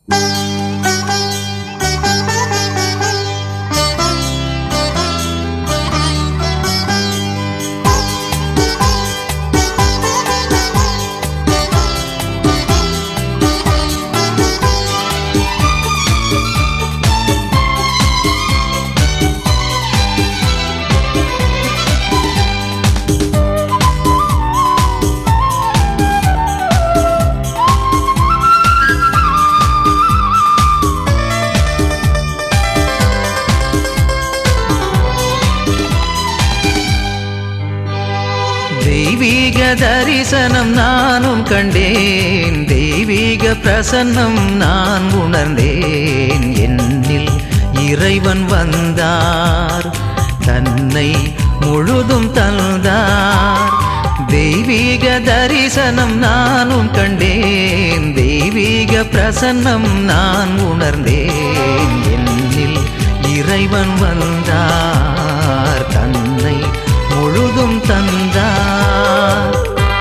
தெய்வீக தரிசனம் நானும் கண்டேன் தெய்வீக பிரசன்னம் நான் உணர்ந்தேன் என்னில் இறைவன் வந்தார் தன்னை முழுதும் தந்தார் தெய்வீக தரிசனம் நானும் கண்டேன் தெய்வீக பிரசன்னம் நான் உணர்ந்தேன் என்னில் இறைவன் வந்தார் தன்னை முழுதும் தந்தார்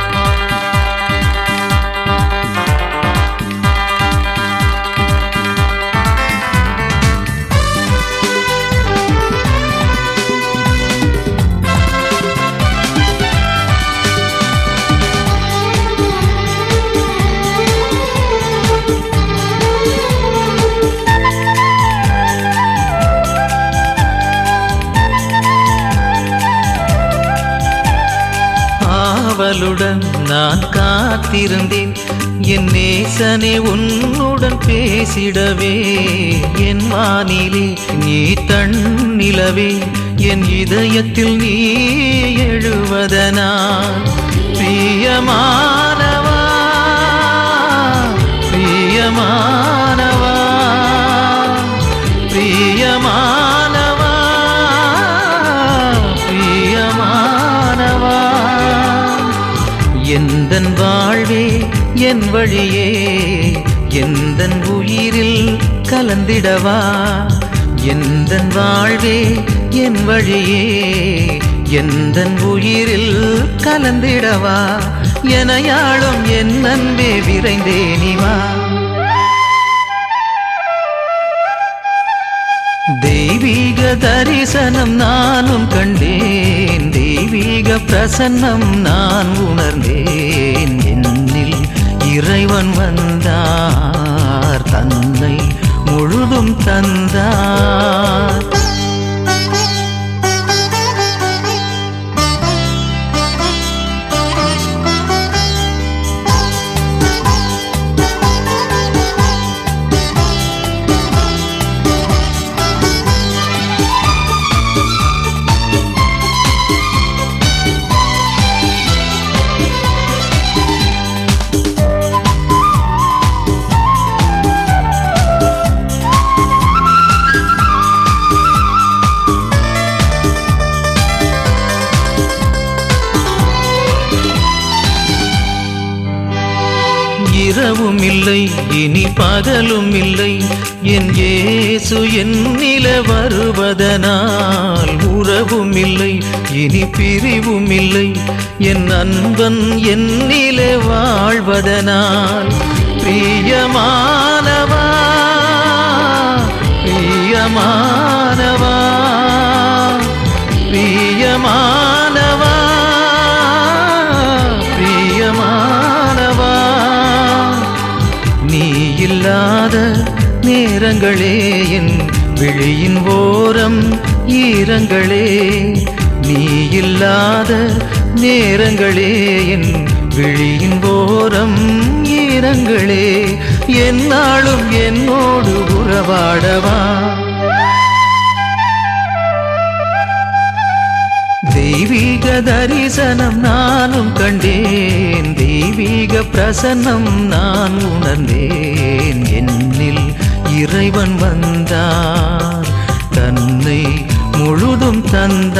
ஆவலுடன் நான் காத்திருந்தேன் என் நேசனே உன்னுடன் பேசிடவே என் வானிலே நீ தன்னிலவே என் இதயத்தில் நீ எழுவதனால் பிரியமானவா பிரியமானவா பிரியமானவா பிரியமானவா எந்தன் வாழ்வே என் வழியே எந்தன் உயிரில் கலந்திடவா எந்தன் வாழ்வே என் வழியே எந்தன் உயிரில் கலந்திடவா எனையாளும் என் அன்பே விரைந்தேனிவா தெய்வீக தரிசனம் நானும் கண்டேன் தெய்வீக பிரசன்னம் நான் உணர்ந்தேன் என்னில் இறைவன் வந்தார் தன்னை முழுதும் தந்தார் இரவும் இல்லை இனி பகலும் இல்லை என் இயேசு என்னில வருவதனால் உறவும் இல்லை இனி பிரிவும் இல்லை என் அன்பன் என்னில வாழ்வதனால் பிரியமானவா பிரியமானவா பிரியமானவா பிரியமானவா நீ இல்லாத நேரங்களே என் விழியின் ஓரம் ஈரங்களே நீ இல்லாத நேரங்களே என் விழியின் ஓரம் ஈரங்களே என்னாலும் என்னோடு உறவாடவா தெய்வீக தரிசனம் நானும் கண்டேன் தெய்வீக பிரசன்னம் நான் உணர்ந்தேன் என்னில் இறைவன் வந்தார் தன்னை முழுதும் தந்தார்